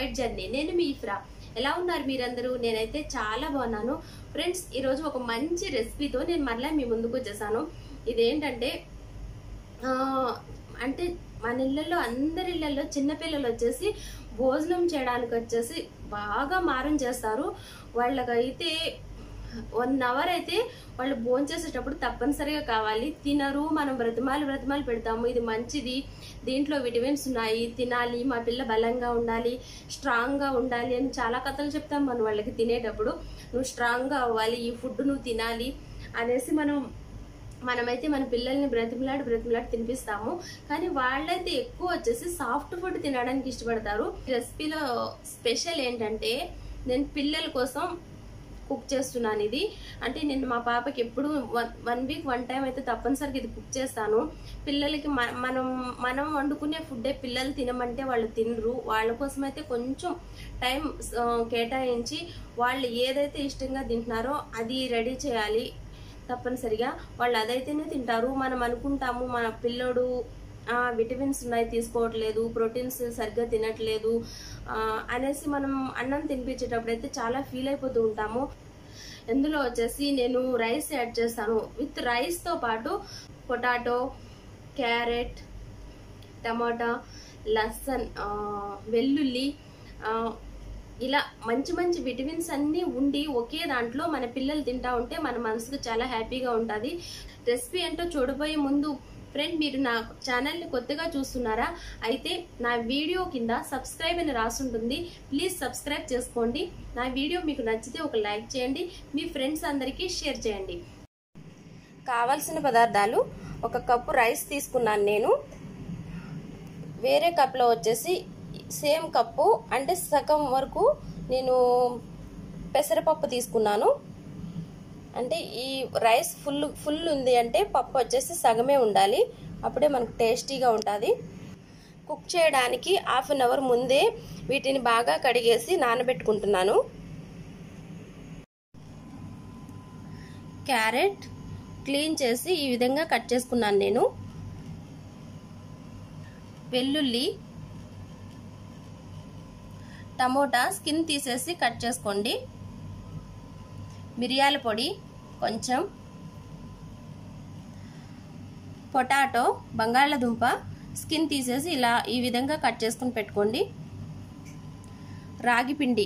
white journey నేను మీ ఇఫ్రా ఎలా ఉన్నారు మీరందరూ నేనైతే చాలా బాగున్నాను ఫ్రెండ్స్ ఈరోజు ఒక మంచి రెసిపీతో నేను మరలా మీ ముందుకు వచ్చేసాను ఇదేంటంటే ఆ, అంటే మన ఇళ్ళల్లో అందరి ఇళ్ళల్లో చిన్నపిల్లలు వచ్చేసి భోజనం చేయడానికి వచ్చేసి బాగా మారం చేస్తారు వాళ్ళకైతే వన్ అవర్ అయితే వాళ్ళు భోజనం చేసేటప్పుడు తప్పనిసరిగా కావాలి తినరు మనం బ్రతిమాలు బ్రతిమాలు పెడతాము ఇది మంచిది దీంట్లో విటమిన్స్ ఉన్నాయి తినాలి మా పిల్ల బలంగా ఉండాలి స్ట్రాంగ్గా ఉండాలి అని చాలా కథలు చెప్తాం మనం వాళ్ళకి తినేటప్పుడు నువ్వు స్ట్రాంగ్గా అవ్వాలి ఈ ఫుడ్ నువ్వు తినాలి అనేసి మనం మనమైతే మన పిల్లల్ని బ్రతిమలాడి బ్రతిమలాడి తినిపిస్తాము కానీ వాళ్ళైతే ఎక్కువ వచ్చేసి సాఫ్ట్ ఫుడ్ తినడానికి ఇష్టపడతారు ఈ రెసిపీలో స్పెషల్ ఏంటంటే నేను పిల్లల కోసం కుక్ చేస్తున్నాను ఇది అంటే నేను మా పాపకి ఎప్పుడు వన్ వీక్ వన్ టైం అయితే తప్పనిసరిగా ఇది కుక్ చేస్తాను పిల్లలకి మ- మనం మనం వండుకునే ఫుడ్డే పిల్లలు తినమంటే వాళ్ళు తినరు వాళ్ళ కోసం అయితే కొంచెం టైం ఆ, కేటాయించి వాళ్ళు ఏదైతే ఇష్టంగా తింటున్నారో అది రెడీ చేయాలి తప్పనిసరిగా వాళ్ళు అదైతేనే తింటారు మనం అనుకుంటాము మన పిల్లోడు ఆ, విటమిన్స్ ఉన్నాయి తీసుకోవట్లేదు ప్రోటీన్స్ సరిగ్గా తినట్లేదు ఆ, అనేసి మనం అన్నం తినిపించేటప్పుడు అయితే చాలా ఫీల్ అయిపోతూ ఉంటాము ఇందులో వచ్చేసి నేను రైస్ యాడ్ చేస్తాను విత్ రైస్తో పాటు పొటాటో క్యారెట్ టమాటా లసన్ ఆ, వెల్లుల్లి ఆ, ఇలా మంచి మంచి విటమిన్స్ అన్నీ ఉండి ఒకే దాంట్లో మన పిల్లలు తింటా ఉంటే మన మనసుకు చాలా హ్యాపీగా ఉంటుంది రెసిపీ ఏంటో చూడబోయే ముందు ఫ్రెండ్ మీరు నా ఛానల్ని కొత్తగా చూస్తున్నారా అయితే నా వీడియో కింద సబ్స్క్రైబ్ అని రాసుంటుంది ప్లీజ్ సబ్స్క్రైబ్ చేసుకోండి నా వీడియో మీకు నచ్చితే ఒక లైక్ చేయండి మీ ఫ్రెండ్స్ అందరికీ షేర్ చేయండి కావాల్సిన పదార్థాలు ఒక కప్పు రైస్ తీసుకున్నాను నేను వేరే కప్లో వచ్చేసి సేమ్ కప్పు అంటే సగం వరకు నేను పెసరపప్పు తీసుకున్నాను అంటే ఈ రైస్ ఫుల్ ఫుల్ ఉంది అంటే పప్పు వచ్చేసి సగమే ఉండాలి అప్పుడే మనకు టేస్టీగా ఉంటుంది కుక్ చేయడానికి హాఫ్ అన్ అవర్ ముందే వీటిని బాగా కడిగేసి నానబెట్టుకుంటున్నాను క్యారెట్ క్లీన్ చేసి ఈ విధంగా కట్ చేసుకున్నాను నేను వెల్లుల్లి టమోటా స్కిన్ తీసేసి కట్ చేసుకోండి మిరియాల పొడి కొంచెం పొటాటో బంగాళదుంప స్కిన్ తీసేసి ఇలా ఈ విధంగా కట్ చేసుకుని పెట్టుకోండి రాగి పిండి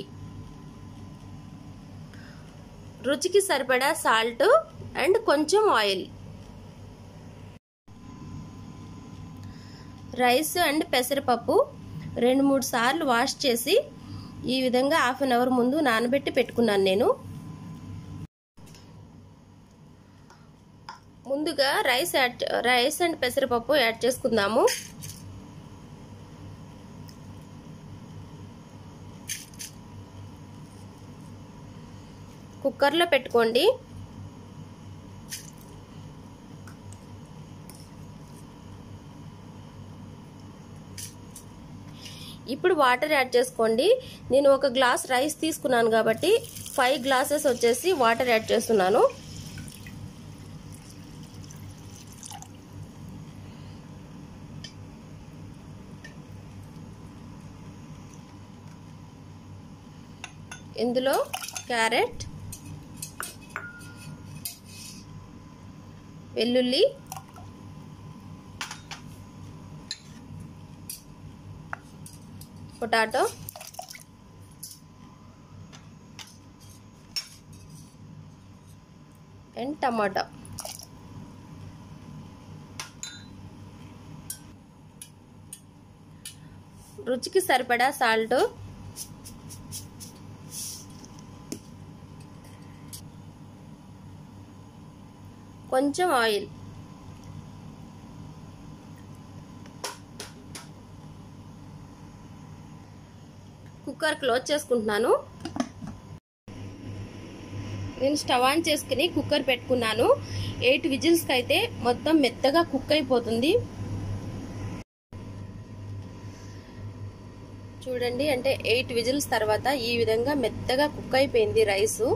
రుచికి సరిపడా సాల్ట్ అండ్ కొంచెం ఆయిల్ రైస్ అండ్ పెసరపప్పు రెండు మూడు సార్లు వాష్ చేసి ఈ విధంగా హాఫ్ అన్ అవర్ ముందు నానబెట్టి పెట్టుకున్నాను నేను ముందుగా రైస్ యాడ్ రైస్ అండ్ పెసరపప్పు యాడ్ చేసుకుందాము కుక్కర్లో పెట్టుకోండి ఇప్పుడు వాటర్ యాడ్ చేసుకోండి నేను ఒక గ్లాస్ రైస్ తీసుకున్నాను కాబట్టి ఫైవ్ గ్లాసెస్ వచ్చేసి వాటర్ యాడ్ చేస్తున్నాను ఇందులో క్యారెట్ వెల్లుల్లి పొటాటో అండ్ టమాటా రుచికి సరిపడా సాల్ట్ కొంచెం ఆయిల్ కుక్కర్ క్లోజ్ చేసుకుంటున్నాను నేను స్టవ్ ఆన్ చేసుకుని కుక్కర్ పెట్టుకున్నాను ఎయిట్ విజిల్స్కి అయితే మొత్తం మెత్తగా కుక్ అయిపోతుంది చూడండి అంటే ఎయిట్ విజిల్స్ తర్వాత ఈ విధంగా మెత్తగా కుక్ అయిపోయింది రైసు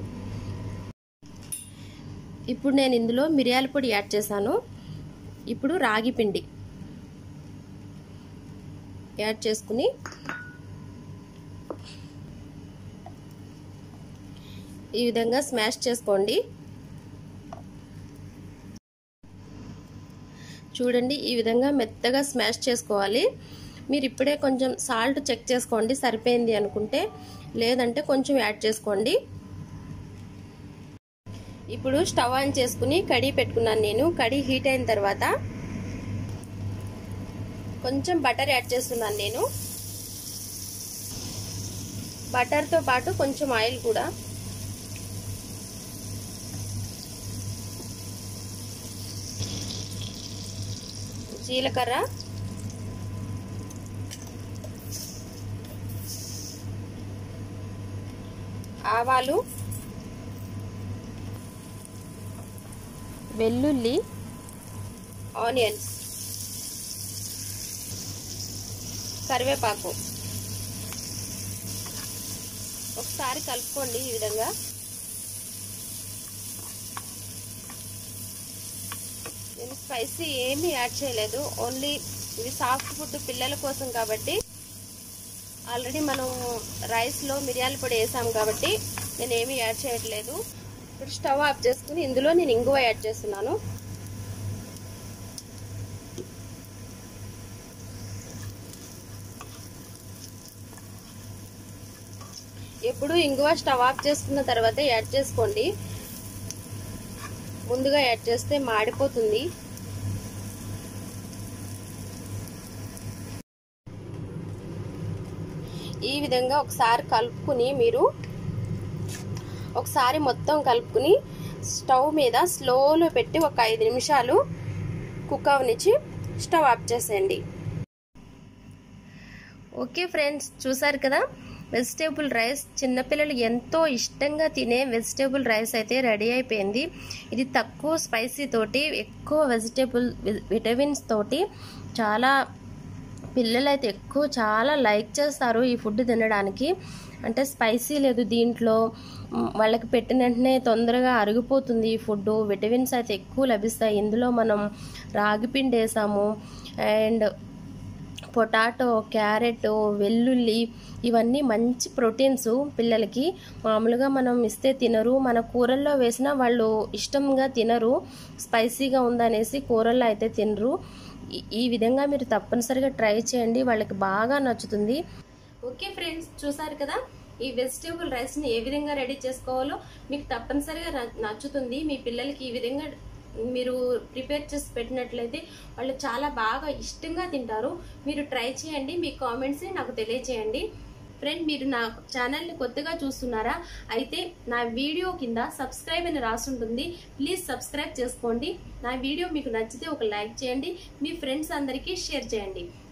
ఇప్పుడు నేను ఇందులో మిరియాల పొడి యాడ్ చేశాను ఇప్పుడు రాగి పిండి యాడ్ చేసుకుని ఈ విధంగా స్మాష్ చేసుకోండి చూడండి ఈ విధంగా మెత్తగా స్మాష్ చేసుకోవాలి మీరు ఇప్పుడే కొంచెం సాల్ట్ చెక్ చేసుకోండి సరిపోయింది అనుకుంటే లేదంటే కొంచెం యాడ్ చేసుకోండి ఇప్పుడు స్టవ్ ఆన్ చేసుకుని కడి పెట్టుకున్నాను నేను కడి హీట్ అయిన తర్వాత కొంచెం బటర్ యాడ్ చేస్తున్నాను నేను బటర్తో పాటు కొంచెం ఆయిల్ కూడా జీలకర్ర ఆవాలు వెల్లుల్లి ఆనియన్స్ కరివేపాకు ఒకసారి కలుపుకోండి ఈ విధంగా నేను స్పైసీ ఏమీ యాడ్ చేయలేదు ఓన్లీ ఇది సాఫ్ట్ ఫుడ్ పిల్లల కోసం కాబట్టి ఆల్రెడీ మనం రైస్లో మిరియాల పొడి వేసాం కాబట్టి నేను ఏమీ యాడ్ చేయట్లేదు ఇప్పుడు స్టవ్ ఆఫ్ చేసుకుని ఇందులో నేను ఇంగువ యాడ్ చేస్తున్నాను ఎప్పుడు ఇంగువ స్టవ్ ఆఫ్ చేసుకున్న తర్వాత యాడ్ చేసుకోండి ముందుగా యాడ్ చేస్తే మాడిపోతుంది ఈ విధంగా ఒకసారి కలుపుకుని మీరు ఒకసారి మొత్తం కలుపుకుని స్టవ్ మీద స్లోలో పెట్టి ఒక ఐదు నిమిషాలు కుక్ అవనిచ్చి స్టవ్ ఆఫ్ చేసేయండి ఓకే ఫ్రెండ్స్ చూసారు కదా వెజిటేబుల్ రైస్ చిన్నపిల్లలు ఎంతో ఇష్టంగా తినే వెజిటేబుల్ రైస్ అయితే రెడీ అయిపోయింది ఇది తక్కువ స్పైసీ తోటి ఎక్కువ వెజిటేబుల్ విటమిన్స్ తోటి చాలా పిల్లలు అయితే ఎక్కువ చాలా లైక్ చేస్తారు ఈ ఫుడ్ తినడానికి అంటే స్పైసీ లేదు దీంట్లో వాళ్ళకి పెట్టిన వెంటనే తొందరగా అరిగిపోతుంది ఈ ఫుడ్ విటమిన్స్ అయితే ఎక్కువ లభిస్తాయి ఇందులో మనం రాగిపిండి వేసాము అండ్ పొటాటో క్యారెట్ వెల్లుల్లి ఇవన్నీ మంచి ప్రోటీన్స్ పిల్లలకి మామూలుగా మనం ఇస్తే తినరు మన కూరల్లో వేసినా వాళ్ళు ఇష్టంగా తినరు స్పైసీగా ఉందనేసి కూరల్లో అయితే తినరు ఈ విధంగా మీరు తప్పనిసరిగా ట్రై చేయండి వాళ్ళకి బాగా నచ్చుతుంది ఓకే ఫ్రెండ్స్ చూసారు కదా ఈ వెజిటేబుల్ రైస్ని ఏ విధంగా రెడీ చేసుకోవాలో మీకు తప్పనిసరిగా నచ్చుతుంది మీ పిల్లలకి ఈ విధంగా మీరు ప్రిపేర్ చేసి పెట్టినట్లయితే వాళ్ళు చాలా బాగా ఇష్టంగా తింటారు మీరు ట్రై చేయండి మీ కామెంట్స్ని నాకు తెలియచేయండి ఫ్రెండ్ మీరు నా ఛానల్ని కొత్తగా చూస్తున్నారా అయితే నా వీడియో కింద సబ్స్క్రైబ్ అని రాసుంటుంది ప్లీజ్ సబ్స్క్రైబ్ చేసుకోండి నా వీడియో మీకు నచ్చితే ఒక లైక్ చేయండి మీ ఫ్రెండ్స్ అందరికీ షేర్ చేయండి